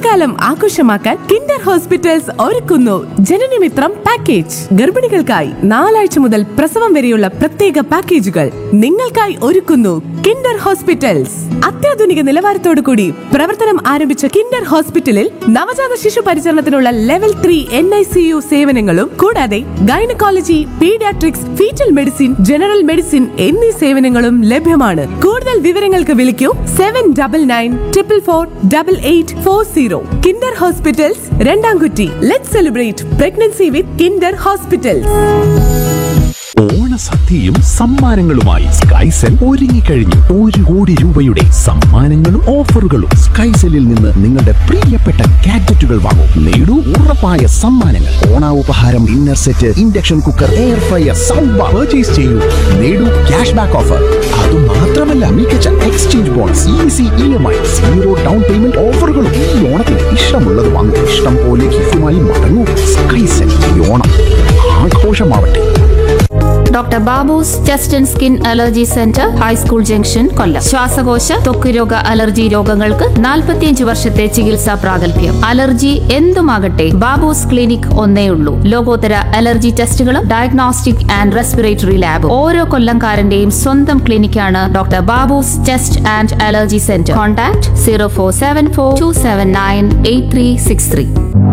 ഗർഭകാലം ആഘോഷമാക്കാൻ Kinder hospitals ഒരുക്കുന്നു ജനനമിത്രം പാക്കേജ് ഗർഭിണികൾക്കായി നാലാഴ്ച മുതൽ പ്രസവം വരെയുള്ള പ്രത്യേക പാക്കേജുകൾ നിങ്ങൾക്കായി ഒരുക്കുന്നു കിൻഡർ ഹോസ്പിറ്റൽസ് അത്യാധുനിക നിലവാരത്തോടു കൂടി പ്രവർത്തനം ആരംഭിച്ച കിൻഡർ ഹോസ്പിറ്റലിൽ നവജാത ശിശു പരിചരണത്തിനുള്ള level three N I C U സേവനങ്ങളും കൂടാതെ gynaecology paediatrics fetal medicine general medicine എന്നീ സേവനങ്ങളും ലഭ്യമാണ് കൂടുതൽ വിവരങ്ങൾക്ക് വിളിക്കൂ seven double nine triple four double eight four zero Kinder hospitals Randamkutty let celebrate pregnancy with Kinder hospitals ഓണസദ്യയും സമ്മാനങ്ങളുമായി സ്കൈസെൽ ഒരുങ്ങിക്കഴിഞ്ഞു ഒരു കോടി രൂപയുടെ സമ്മാനങ്ങളും ഓഫറുകളും സ്കൈസെല്ലിൽ നിന്ന് നിങ്ങളുടെ പ്രിയപ്പെട്ട ഗാഡ്ജറ്റുകൾ വാങ്ങൂ നേടൂ ഉറപ്പായ സമ്മാനങ്ങൾ ഓണാവുപഹാരം dinner set induction cooker air fryer sound bar purchase ചെയ്യൂ നേടൂ ക്യാഷ് ബാക്ക് ഓഫർ അത് മാത്രമല്ല മികച്ച exchange bonus easy E M I zero down payment ഓഫറുകളും ഈ ഓണത്തിന് ഇഷ്ടമുള്ളത് വാങ്ങൂ ഇഷ്ടം പോലെ ഗിഫ്റ്റുമായി മടങ്ങൂ സ്കൈസെൽ ഈ ഓണം ആഘോഷമാവട്ടെ doctor Babu's chest and skin allergy centre high school junction Kollam ശ്വാസകോശ ത്വക്ക് രോഗ അലർജി രോഗങ്ങൾക്ക് 45 വർഷത്തെ ചികിത്സാ പ്രാഗൽഭ്യം അലർജി എന്തുമാകട്ടെ ബാബൂസ് ക്ലിനിക് ഒന്നേ ഉള്ളൂ ലോകോത്തര അലർജി ടെസ്റ്റുകളും ഡയഗ്നോസ്റ്റിക് ആൻഡ് റെസ്പിറേറ്ററി ലാബും ഓരോ കൊല്ലംകാരന്റെയും സ്വന്തം ക്ലിനിക്കാണ് doctor Babu's chest and allergy centre contact zero four seven four two seven nine eight three six three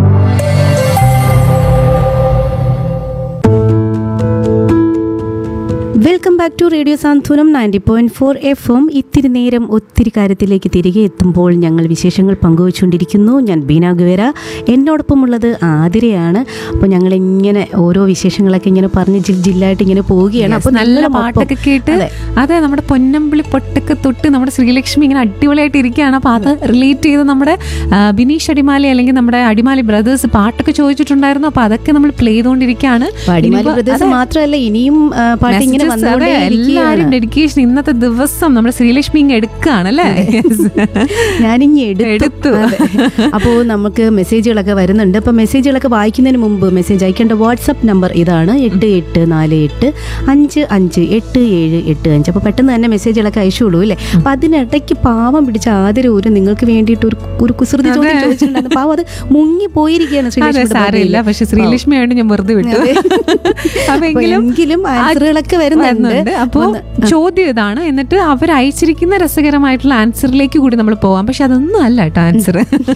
welcome back to radio Santhwanam ninety point four F M ഇത്തിരി നേരം ഒത്തിരി കാര്യത്തിലേക്ക് തിരികെ എത്തുമ്പോൾ ഞങ്ങൾ വിശേഷങ്ങൾ പങ്കുവച്ചുകൊണ്ടിരിക്കുന്നു ഞാൻ ബീന ഗുവേര എന്നോടൊപ്പമുള്ളത് ആതിരയാണ് അപ്പോൾ ഞങ്ങൾ ഇങ്ങനെ ഓരോ വിശേഷങ്ങളൊക്കെ ഇങ്ങനെ പറഞ്ഞ് ജിൽ ജില്ലായിട്ട് ഇങ്ങനെ പോവുകയാണ് അപ്പോൾ നല്ല പാട്ടൊക്കെ കേട്ട് അതെ നമ്മുടെ പൊന്നമ്പിളി പൊട്ടൊക്കെ തൊട്ട് നമ്മുടെ ശ്രീലക്ഷ്മി ഇങ്ങനെ അടിപൊളിയായിട്ട് ഇരിക്കുകയാണ് അപ്പൊ അത് റിലേറ്റ് ചെയ്ത് നമ്മുടെ ആ, ബിനീഷ് അടിമാലി അല്ലെങ്കിൽ നമ്മുടെ അടിമാലി ബ്രദേഴ്സ് പാട്ടൊക്കെ ചോദിച്ചിട്ടുണ്ടായിരുന്നു അപ്പൊ അതൊക്കെ നമ്മൾ പ്ലേ ചെയ്തുകൊണ്ടിരിക്കുകയാണ് അടിമാലി ഇനിയിപ്പോ- ബ്രദേഴ്സ് അതെ. മാത്രമല്ല ഇനിയും ആ, പാട്ട് ഇങ്ങനെ Messages, അതെ, എല്ലാവരും വന്നുകൊണ്ടേ ഡെഡിക്കേഷൻ ഇന്നത്തെ ദിവസം നമ്മുടെ ശ്രീലക്ഷ്മി ഇങ്ങ് എടുക്കുകയാണ് അല്ലേ ഞാനിങ്ങ് എടുത്തു എടുത്തു. അതെ. അപ്പോൾ നമുക്ക് മെസ്സേജുകളൊക്കെ വരുന്നുണ്ട് അപ്പോൾ മെസ്സേജുകളൊക്കെ വായിക്കുന്നതിന് മുമ്പ് മെസ്സേജ് അയക്കേണ്ട വാട്സപ്പ് നമ്പർ ഇതാണ് എട്ട് എട്ട് നാല് എട്ട് അഞ്ച് അഞ്ച് എട്ട് ഏഴ് എട്ട് അഞ്ച് അപ്പോൾ പെട്ടെന്ന് തന്നെ മെസ്സേജുകളൊക്കെ അയച്ചോളൂ അല്ലേ അപ്പോൾ അതിനിടയ്ക്ക് പാവം പിടിച്ച ആദ്യം ഒരു നിങ്ങൾക്ക് വേണ്ടിയിട്ട് ഒരു ഒരു കുസൃതി ചോദ്യം ചോദിച്ചിട്ടുണ്ടായിരുന്നു പാവം അത് മുങ്ങി പോയിരിക്കുകയാണ് അതെ ശ്രീലക്ഷ്മിയുടെ സാരമില്ല birthday ല്. പക്ഷെ ശ്രീലക്ഷ്മി ആയിട്ട് ഞാൻ വെറുതെ വിട്ടു അതെ. അപ്പൊ അപ്പോൾ എങ്കിലും എങ്കിലും ആൻസറുകളൊക്കെ വരുന്നുണ്ട് അപ്പോ ഒന്ന് ചോദ്യം ഇതാണ് എന്നിട്ട് അവർ അയച്ചിരിക്കുന്ന രസകരമായിട്ടുള്ള ആൻസറിലേക്ക് കൂടി നമ്മൾ പോവാം പക്ഷെ അതൊന്നും അല്ല കേട്ടോ ആൻസർ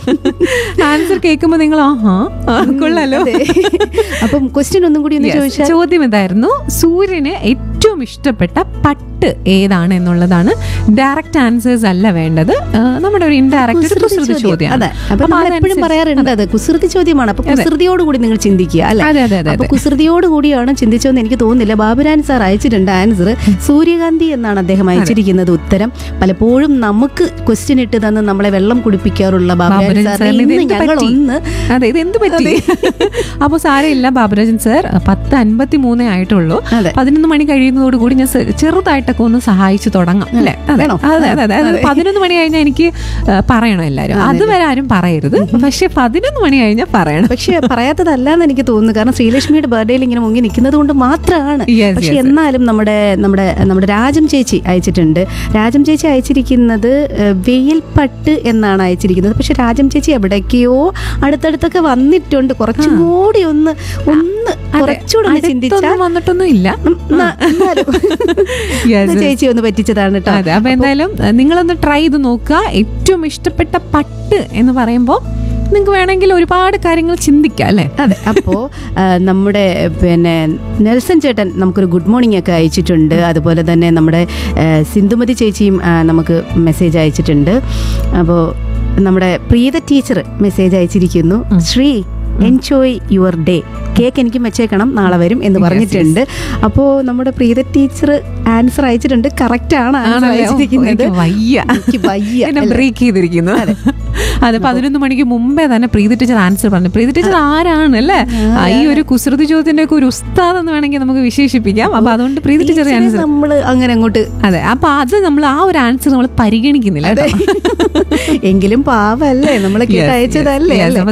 ആൻസർ കേൾക്കുമ്പോ നിങ്ങൾ ആഹാ ആ, കൊള്ളാലോ അതെ. അപ്പം ക്വസ്റ്റ്യൻ ഒന്നും കൂടി ഒന്ന് Yes. ചോദിച്ചാൽ ചോദ്യം ഇതായിരുന്നു സൂര്യന് ഏറ്റവും ഇഷ്ടപ്പെട്ട പട്ട് ഏതാണ് എന്നുള്ളതാണ് ഡയറക്റ്റ് ആൻസേഴ്സ് അല്ല വേണ്ടത് ആ, നമ്മുടെ ഒരു ഇൻഡയറക്റ്റ് ഒരു കുസൃതി ചോദ്യം അതെ അപ്പൊ നമ്മൾ എപ്പോഴും പറയാറുണ്ട് അത് കുസൃതി ചോദ്യമാണ് അപ്പൊ കുസൃതിയോട് കൂടി നിങ്ങൾ ചിന്തിക്കുക അല്ലെ അതെ, അതെ, അതെ, അപ്പൊ അതെ. കുസൃതിയോട് കൂടിയാണ് ചിന്തിച്ചതെന്ന് എനിക്ക് തോന്നുന്നില്ല ബാബുരാൻ സാർ അയച്ചിട്ടുണ്ട് ആൻസർ സൂര്യകാന്തി എന്നാണ് അദ്ദേഹം അയച്ചിരിക്കുന്നത് ഉത്തരം പലപ്പോഴും നമുക്ക് ക്വസ്റ്റ്യൻ ഇട്ട് തന്ന് നമ്മളെ വെള്ളം കുടിപ്പിക്കാറുള്ള ബാബുരാൻ ബാബുരാജൻ സാറിനെ സാറിന് ഇത് ഇന്ന് എന്ത് ഞങ്ങൾ പറ്റി? ഒന്ന് അതെ ഇത് എന്ത് പറ്റി അപ്പൊ സാരമില്ല ബാബുരാജൻ സാർ പത്ത് അൻപത്തി മൂന്നേ ആയിട്ടുള്ളൂ അതെ. പതിനൊന്ന് മണി കഴിയുന്നതോട് കൂടി ഞാൻ ചെ- ചെറുതായിട്ടൊക്കെ ഒന്ന് സഹായിച്ചു തുടങ്ങാം അല്ലെ അതെ വേണോ? അതെ അതെ അതെ അത് പതിനൊന്ന് മണി കഴിഞ്ഞാൽ എനിക്ക് ആ, പറയണം എല്ലാരും അതുവരെ ആരും പറയരുത് പക്ഷെ പതിനൊന്ന് മണി കഴിഞ്ഞാൽ പറയണം പക്ഷെ പറയാത്തതല്ലാന്ന് എനിക്ക് തോന്നുന്നു കാരണം ശ്രീലക്ഷ്മിയുടെ ബർത്ത്ഡേയിൽ ഇങ്ങനെ മുങ്ങി നിൽക്കുന്നത് കൊണ്ട് മാത്രമാണ് Yes, പക്ഷെ yes. എന്നാലും നമ്മുടെ നമ്മുടെ നമ്മുടെ രാജം ചേച്ചി അയച്ചിട്ടുണ്ട് രാജം ചേച്ചി അയച്ചിരിക്കുന്നത് ഏഹ്, വെയിൽപ്പട്ട് എന്നാണ് അയച്ചിരിക്കുന്നത് പക്ഷെ രാജം ചേച്ചി എവിടേക്കോ അടുത്തടുത്തൊക്കെ വന്നിട്ടുണ്ട് കുറച്ചും കൂടി ഒന്ന് ഒന്ന് കുറച്ചുകൂടെ ഒന്ന് ചിന്തിച്ചാൽ അടുത്തൊന്നും വന്നിട്ടൊന്നും ഇല്ല ഉം, ന- എന്നാലും Yes, ഒന്ന് yes. ചേച്ചി ഒന്ന് പറ്റിച്ചതാണ് കേട്ടോ അതെ അപ്പൊ എന്തായാലും അഹ് നിങ്ങളൊന്ന് ട്രൈ ചെയ്ത് നോക്കുക ഏറ്റവും ഇഷ്ടപ്പെട്ട പട്ട് എന്ന് പറയുമ്പോൾ നിങ്ങൾക്ക് വേണമെങ്കിൽ ഒരുപാട് കാര്യങ്ങൾ ചിന്തിക്കാം അല്ലെ അതെ അപ്പോ ആ, നമ്മുടെ പിന്നെ നെൽസൺ ചേട്ടൻ നമുക്കൊരു ഗുഡ് മോർണിംഗ് ഒക്കെ അയച്ചിട്ടുണ്ട് അതുപോലെ തന്നെ നമ്മുടെ ആ, സിന്ധുമതി ചേച്ചിയും ആ, നമുക്ക് മെസ്സേജ് അയച്ചിട്ടുണ്ട് അപ്പോൾ നമ്മുടെ പ്രീത ടീച്ചർ മെസ്സേജ് അയച്ചിരിക്കുന്നു Sree enjoy your day cake എനിക്ക് വെച്ചേക്കണം നാളെ വരും എന്ന് പറഞ്ഞിട്ടുണ്ട് അപ്പോൾ നമ്മുടെ പ്രീത ടീച്ചർ ആൻസർ അയച്ചിട്ടുണ്ട് കറക്റ്റ് ആണ് ആൻസർ അയച്ചിരിക്കുന്നത് വയ്യ എനിക്ക് വയ്യ എന്നെ അല്ലേ? ബ്രേക്ക് ചെയ്തിരിക്കുന്നു അതെ പതിനൊന്ന് മണിക്ക് മുമ്പേ തന്നെ പ്രീതി ടീച്ചർ ആൻസർ പറഞ്ഞു പ്രീതി ടീച്ചർ ആരാണ് അല്ലേ ആ, ഈ ഒരു കുസൃതി ചോദ്യത്തിന്റെ ഒക്കെ ഒരു ഉസ്താദ് എന്ന് വേണമെങ്കിൽ നമുക്ക് വിശേഷിപ്പിക്കാം അപ്പൊ അതുകൊണ്ട് പ്രീതി ടീച്ചർ ടീച്ചറെ ആൻസർ നമ്മള് അങ്ങനെ അങ്ങോട്ട് അതെ അപ്പൊ അത് നമ്മൾ ആ ഒരു ആൻസർ നമ്മൾ പരിഗണിക്കുന്നില്ല കേട്ടോ എങ്കിലും പാവല്ലേ നമ്മളെ Yes, കേട്ട് yes, അയച്ചതല്ലേ yes. അല്ലേ അപ്പൊ